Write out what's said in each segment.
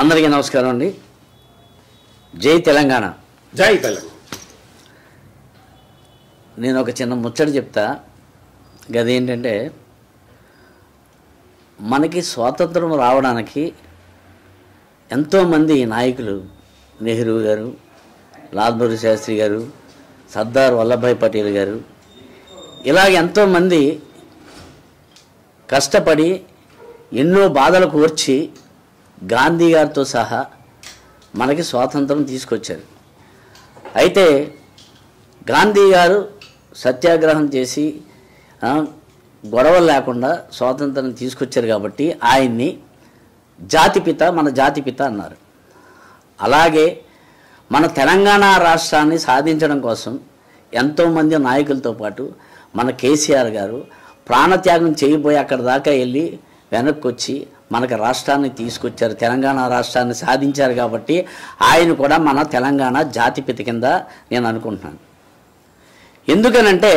అందరికీ నమస్కారం అండి జై తెలంగాణ జై తెలంగాణ నేను ఒక చిన్న ముచ్చట చెప్తా గదేంటంటే మనకి స్వాతంత్రం రావడానికి ఎంతోమంది నాయకులు నెహ్రూ గారు లాల్ బహదూర్ శాస్త్రి గారు సర్దార్ వల్లభాయ్ పటేల్ గారు ఇలాగ ఎంతోమంది కష్టపడి ఎన్నో బాధలు కోర్చి గాంధీ గారితో సహా మనకి స్వాతంత్రం తీసుకొచ్చారు అయితే గాంధీ గారు సత్యాగ్రహం చేసి ఆ, గొడవలు లేకుండా స్వాతంత్రం తీసుకొచ్చారు కాబట్టి ఆయన్ని జాతిపిత మన జాతిపిత అన్నారు అలాగే మన తెలంగాణ రాష్ట్రాన్ని సాధించడం కోసం ఎంతోమంది నాయకులతో పాటు మన కేసీఆర్ గారు ప్రాణత్యాగం చేయబోయి అక్కడ దాకా వెళ్ళి వెనక్కి వచ్చి మనకు రాష్ట్రాన్ని తీసుకొచ్చారు తెలంగాణ రాష్ట్రాన్ని సాధించారు కాబట్టి ఆయన కూడా మన తెలంగాణ జాతిపిత కింద నేను అనుకుంటున్నాను ఎందుకనంటే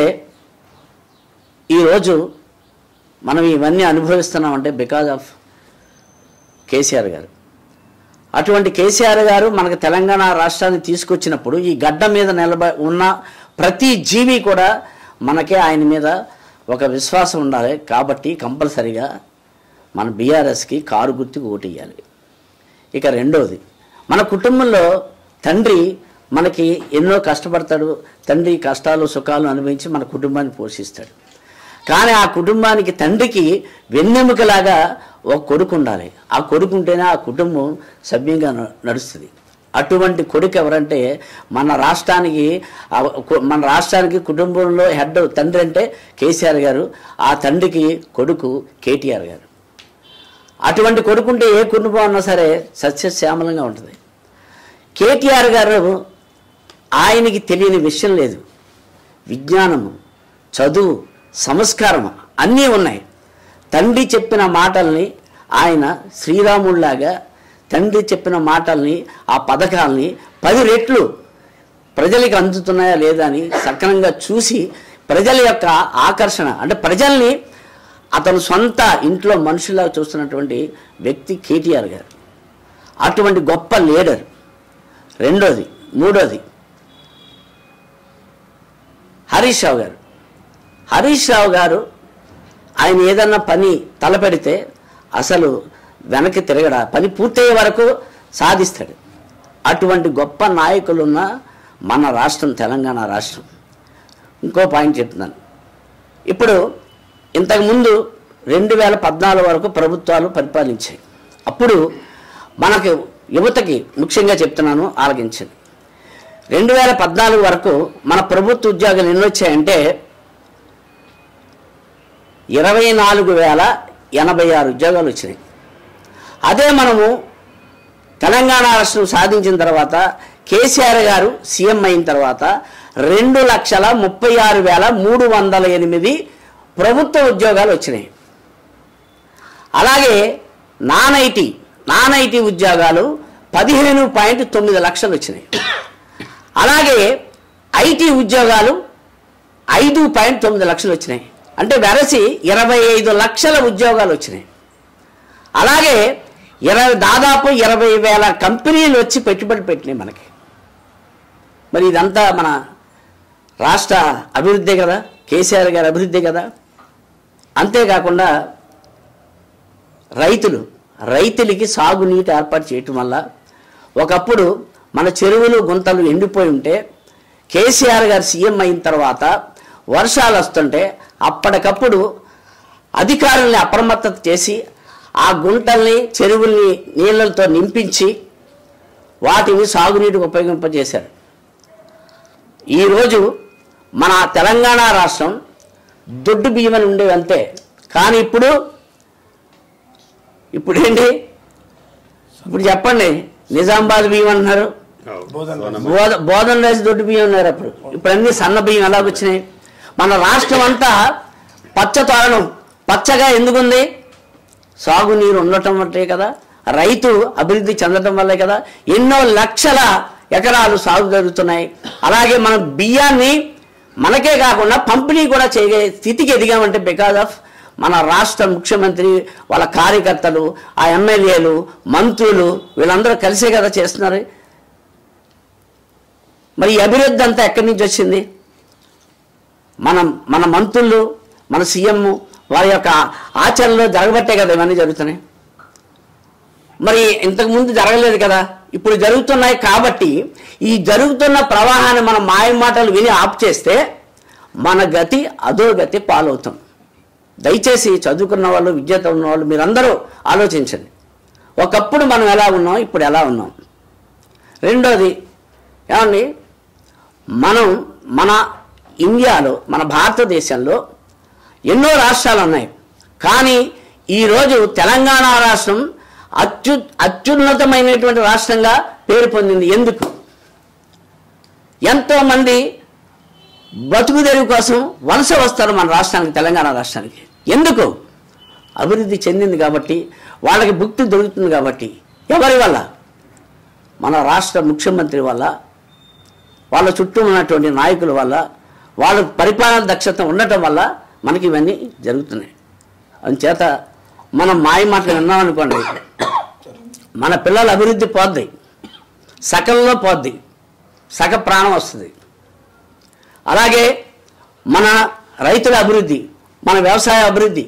ఈరోజు మనం ఇవన్నీ అనుభవిస్తున్నామంటే బికాజ్ ఆఫ్ కేసీఆర్ గారు అటువంటి కేసీఆర్ గారు మనకు తెలంగాణ రాష్ట్రాన్ని తీసుకొచ్చినప్పుడు ఈ గడ్డ మీద నిలబ ఉన్న ప్రతి జీవి కూడా మనకే ఆయన మీద ఒక విశ్వాసం ఉండాలి కాబట్టి కంపల్సరిగా మన బీఆర్ఎస్కి కారు గుర్తుకు ఓటేయాలి ఇక రెండోది మన కుటుంబంలో తండ్రి మనకి ఎన్నో కష్టపడతాడు తండ్రి కష్టాలు సుఖాలు అనుభవించి మన కుటుంబాన్ని పోషిస్తాడు కానీ ఆ కుటుంబానికి తండ్రికి వెన్నెముకలాగా ఒక కొడుకు ఉండాలి ఆ కొడుకు ఉంటేనే ఆ కుటుంబం సభ్యంగా న- నడుస్తుంది అటువంటి కొడుకు ఎవరంటే మన రాష్ట్రానికి ఆ కొ- మన రాష్ట్రానికి కుటుంబంలో హెడ్ తండ్రి అంటే కేసీఆర్ గారు ఆ తండ్రికి కొడుకు కేటీఆర్ గారు అటువంటి కొడుకుంటే ఏ కుటుంబం అన్నా సరే సస్యశ్యామలంగా ఉంటుంది కేటీఆర్ గారు ఆయనకి తెలియని విషయం లేదు విజ్ఞానము చదువు సంస్కారం అన్నీ ఉన్నాయి తండ్రి చెప్పిన మాటల్ని ఆయన శ్రీరాముడిలాగా తండ్రి చెప్పిన మాటల్ని ఆ పథకాల్ని పది రెట్లు ప్రజలకు అందుతున్నాయా లేదా అని సక్రమంగా చూసి ప్రజల యొక్క ఆకర్షణ అంటే ప్రజల్ని అతను సొంత ఇంట్లో మనుషుల్లా చూస్తున్నటువంటి వ్యక్తి కేటీఆర్ గారు అటువంటి గొప్ప లీడర్ రెండోది మూడోది హరీష్ రావు గారు హరీష్ రావు గారు ఆయన ఏదన్నా పని తలపెడితే అసలు వెనక్కి తిరగడా పని పూర్తయ్యే వరకు సాధిస్తాడు అటువంటి గొప్ప నాయకులున్న మన రాష్ట్రం తెలంగాణ రాష్ట్రం ఇంకో పాయింట్ చెప్తున్నాను ఇప్పుడు ఇంతకుముందు రెండు వేల పద్నాలుగు వరకు ప్రభుత్వాలు పరిపాలించాయి అప్పుడు మనకు యువతకి ముఖ్యంగా చెప్తున్నాను ఆలకించండి రెండు వేల పద్నాలుగు వరకు మన ప్రభుత్వ ఉద్యోగాలు ఎన్ని వచ్చాయంటే ఇరవై నాలుగు వేల ఎనభై ఆరు ఉద్యోగాలు వచ్చినాయి అదే మనము తెలంగాణ రాష్ట్రం సాధించిన తర్వాత కేసీఆర్ గారు సీఎం అయిన తర్వాత రెండు లక్షల ముప్పై ఆరు వేల మూడు వందల ఎనిమిది ప్రభుత్వ ఉద్యోగాలు వచ్చినాయి అలాగే నాన్ ఐటీ నాన్ ఐటీ ఉద్యోగాలు పదిహేను పాయింట్ తొమ్మిది లక్షలు వచ్చినాయి అలాగే ఐటీ ఉద్యోగాలు ఐదు పాయింట్ తొమ్మిది లక్షలు వచ్చినాయి అంటే వెరసి ఇరవై ఐదు లక్షల ఉద్యోగాలు వచ్చినాయి అలాగే ఇరవై దాదాపు ఇరవై వేల కంపెనీలు వచ్చి పెట్టుబడి పెట్టినాయి మనకి మరి ఇదంతా మన రాష్ట్ర అభివృద్ధి కదా కేసీఆర్ గారి అభివృద్ధి కదా అంతేకాకుండా రైతులు రైతులకి సాగునీటి ఏర్పాటు చేయటం వల్ల ఒకప్పుడు మన చెరువులు గుంతలు ఎండిపోయి ఉంటే కేసీఆర్ గారు సీఎం అయిన తర్వాత వర్షాలు వస్తుంటే అప్పటికప్పుడు అధికారుల్ని అప్రమత్తత చేసి ఆ గుంటల్ని చెరువుల్ని నీళ్ళతో నింపించి వాటిని సాగునీటికి ఉపయోగింపజేశారు ఈరోజు మన తెలంగాణ రాష్ట్రం దొడ్డు బియ్యం అని ఉండేవి అంతే కానీ ఇప్పుడు ఇప్పుడు ఏంటి ఇప్పుడు చెప్పండి నిజామాబాద్ బియ్యం అంటున్నారు బోధ బోధన రాసి దొడ్డు బియ్యం ఉన్నారు అప్పుడు ఇప్పుడు అన్ని సన్న బియ్యం ఎలాగొచ్చినాయి మన రాష్ట్రం అంతా పచ్చ తోరణం పచ్చగా ఎందుకుంది సాగునీరు ఉండటం వల్లే కదా రైతు అభివృద్ధి చెందడం వల్లే కదా ఎన్నో లక్షల ఎకరాలు సాగు జరుగుతున్నాయి అలాగే మన బియ్యాన్ని మనకే కాకుండా పంపిణీ కూడా చేయగలిగే స్థితికి ఎదిగామంటే బికాజ్ ఆఫ్ మన రాష్ట్ర ముఖ్యమంత్రి వాళ్ళ కార్యకర్తలు ఆ ఎమ్మెల్యేలు మంత్రులు వీళ్ళందరూ కలిసే కదా చేస్తున్నారు మరి ఈ అభివృద్ధి అంతా ఎక్కడి నుంచి వచ్చింది మనం మన మంత్రులు మన సీఎం వారి యొక్క ఆచరణలో జరగబట్టే కదా ఇవన్నీ జరుగుతున్నాయి మరి ఇంతకుముందు జరగలేదు కదా ఇప్పుడు జరుగుతున్నాయి కాబట్టి ఈ జరుగుతున్న ప్రవాహాన్ని మనం మాయ మాటలు విని ఆప్ చేస్తే మన గతి అధోగతి పాలవుతాం దయచేసి చదువుకున్న వాళ్ళు విద్యతో ఉన్న వాళ్ళు మీరందరూ ఆలోచించండి ఒకప్పుడు మనం ఎలా ఉన్నాం ఇప్పుడు ఎలా ఉన్నాం రెండోది ఏమండి మనం మన ఇండియాలో మన భారతదేశంలో ఎన్నో రాష్ట్రాలు ఉన్నాయి కానీ ఈరోజు తెలంగాణ రాష్ట్రం అత్యు అత్యున్నతమైనటువంటి రాష్ట్రంగా పేరు పొందింది ఎందుకు ఎంతోమంది బతుకు తెరువు కోసం వలస వస్తారు మన రాష్ట్రానికి తెలంగాణ రాష్ట్రానికి ఎందుకు అభివృద్ధి చెందింది కాబట్టి వాళ్ళకి భుక్తి దొరుకుతుంది కాబట్టి ఎవరి వల్ల మన రాష్ట్ర ముఖ్యమంత్రి వల్ల వాళ్ళ చుట్టూ ఉన్నటువంటి నాయకుల వల్ల వాళ్ళ పరిపాలన దక్షత ఉండటం వల్ల మనకి ఇవన్నీ జరుగుతున్నాయి అందుచేత మనం మాయ మాటలు విన్నామనుకోండి మన పిల్లల అభివృద్ధి పోద్ది సకల్లో పోద్ది సగ ప్రాణం వస్తుంది అలాగే మన రైతుల అభివృద్ధి మన వ్యవసాయ అభివృద్ధి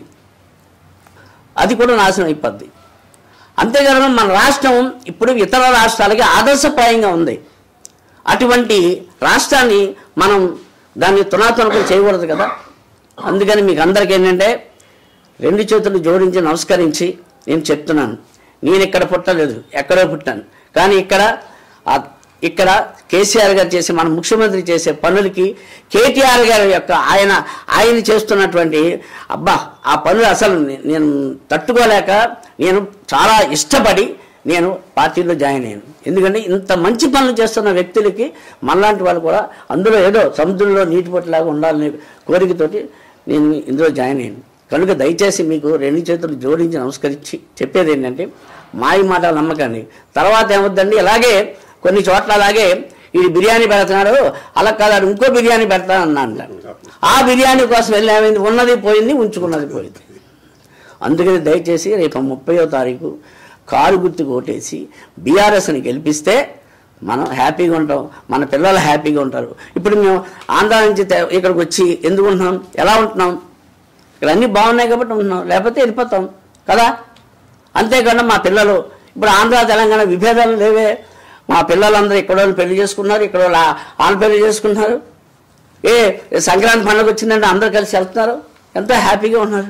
అది కూడా నాశనం అయిపోద్ది అంతేకాదు మన రాష్ట్రం ఇప్పుడు ఇతర రాష్ట్రాలకి ఆదర్శప్రాయంగా ఉంది అటువంటి రాష్ట్రాన్ని మనం దాన్ని తునాతునకం చేయకూడదు కదా అందుకని మీకు అందరికీ ఏంటంటే రెండు చేతులు జోడించి నమస్కరించి నేను చెప్తున్నాను నేను ఇక్కడ పుట్టలేదు ఎక్కడో పుట్టాను కానీ ఇక్కడ ఆ- ఇక్కడ కేసీఆర్ గారు చేసే మన ముఖ్యమంత్రి చేసే పనులకి కేటీఆర్ గారి యొక్క ఆయన ఆయన చేస్తున్నటువంటి అబ్బా ఆ పనులు అసలు నే- నేను తట్టుకోలేక నేను చాలా ఇష్టపడి నేను పార్టీలో జాయిన్ అయ్యాను ఎందుకంటే ఇంత మంచి పనులు చేస్తున్న వ్యక్తులకి మనలాంటి వాళ్ళు కూడా అందులో ఏదో సముద్రంలో నీటి పొట్టులాగా ఉండాలనే కోరికతోటి నేను ఇందులో జాయిన్ అయ్యాను కనుక దయచేసి మీకు రెండు చేతులు జోడించి నమస్కరించి చెప్పేది ఏంటంటే మాయ మాట నమ్మకండి తర్వాత ఏమవుద్దండి ఇలాగే కొన్ని చోట్ల అలాగే ఈ బిర్యానీ పెడుతున్నాడు అలా కాదు ఇంకో బిర్యానీ పెడతానన్నా అంటాడు ఆ బిర్యానీ కోసం వెళ్ళి ఏమైంది ఉన్నది పోయింది ఉంచుకున్నది పోయింది అందుకని దయచేసి రేపు ముప్పయో తారీఖు కారు గుర్తుకు ఓటేసి బీఆర్ఎస్ని గెలిపిస్తే మనం హ్యాపీగా ఉంటాం మన పిల్లలు హ్యాపీగా ఉంటారు ఇప్పుడు మేము ఆంధ్ర నుంచి తె- ఇక్కడికి వచ్చి ఎందుకు ఉంటున్నాం ఎలా ఉంటున్నాం ఇక్కడ అన్నీ బాగున్నాయి కాబట్టి ఉంటున్నాం లేకపోతే వెళ్ళిపోతాం కదా అంతేకాకుండా మా పిల్లలు ఇప్పుడు ఆంధ్ర తెలంగాణ విభేదాలు లేవే మా పిల్లలందరూ ఇక్కడ వాళ్ళు పెళ్లి చేసుకున్నారు ఇక్కడ వాళ్ళు ఆ- వాళ్ళు పెళ్లి చేసుకున్నారు ఏ సంక్రాంతి పండుగ వచ్చిందంటే అందరూ కలిసి వెళ్తున్నారు ఎంతో హ్యాపీగా ఉన్నారు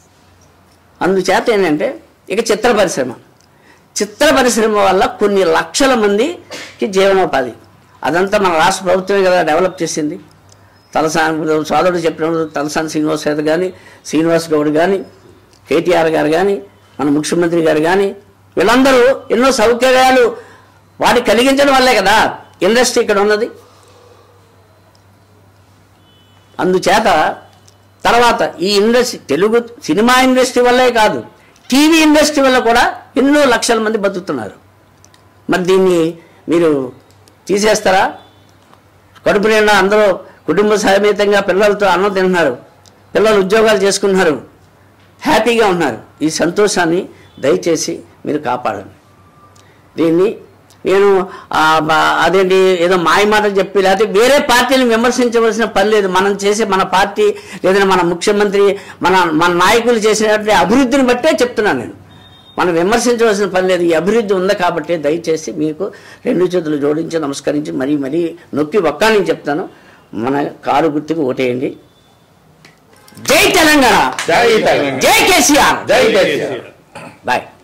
అందుచేత ఏంటంటే ఇక చిత్ర పరిశ్రమ చిత్ర పరిశ్రమ వల్ల కొన్ని లక్షల మందికి జీవనోపాధి అదంతా మన రాష్ట్ర ప్రభుత్వమే కదా డెవలప్ చేసింది తలసాని సోదరుడు చెప్పినప్పుడు తలసాని శ్రీనివాస్ యాదవ్ కానీ శ్రీనివాస్ గౌడ్ కానీ కేటీఆర్ గారు కానీ మన ముఖ్యమంత్రి గారు కానీ వీళ్ళందరూ ఎన్నో సౌకర్యాలు వాటికి కలిగించడం వల్లే కదా ఇండస్ట్రీ ఇక్కడ ఉన్నది అందుచేత తర్వాత ఈ ఇండస్ట్రీ తెలుగు సినిమా ఇండస్ట్రీ వల్లే కాదు టీవీ ఇండస్ట్రీ వల్ల కూడా ఎన్నో లక్షల మంది బతుకుతున్నారు మరి దీన్ని మీరు తీసేస్తారా కడుపు నిండా అందరూ కుటుంబ సమేతంగా పిల్లలతో అన్నం తింటున్నారు పిల్లలు ఉద్యోగాలు చేసుకున్నారు హ్యాపీగా ఉన్నారు ఈ సంతోషాన్ని దయచేసి మీరు కాపాడండి దీన్ని నేను ఆ, బా- అదేంటి ఏదో మాయ మాటలు చెప్పి లేకపోతే వేరే పార్టీని విమర్శించవలసిన పని లేదు మనం చేసే మన పార్టీ లేదంటే మన ముఖ్యమంత్రి మన మన నాయకులు చేసినటువంటి అభివృద్ధిని బట్టే చెప్తున్నాను నేను మనం విమర్శించవలసిన పని లేదు ఈ అభివృద్ధి ఉంది కాబట్టి దయచేసి మీకు రెండు చేతులు జోడించి నమస్కరించి మరీ మరీ నొక్కి ఒక్క నేను చెప్తాను మన కారు గుర్తుకు ఓటేయండి జై తెలంగాణ జై తెలంగాణ. జై కేసీఆర్ జై కేసీఆర్ బాయ్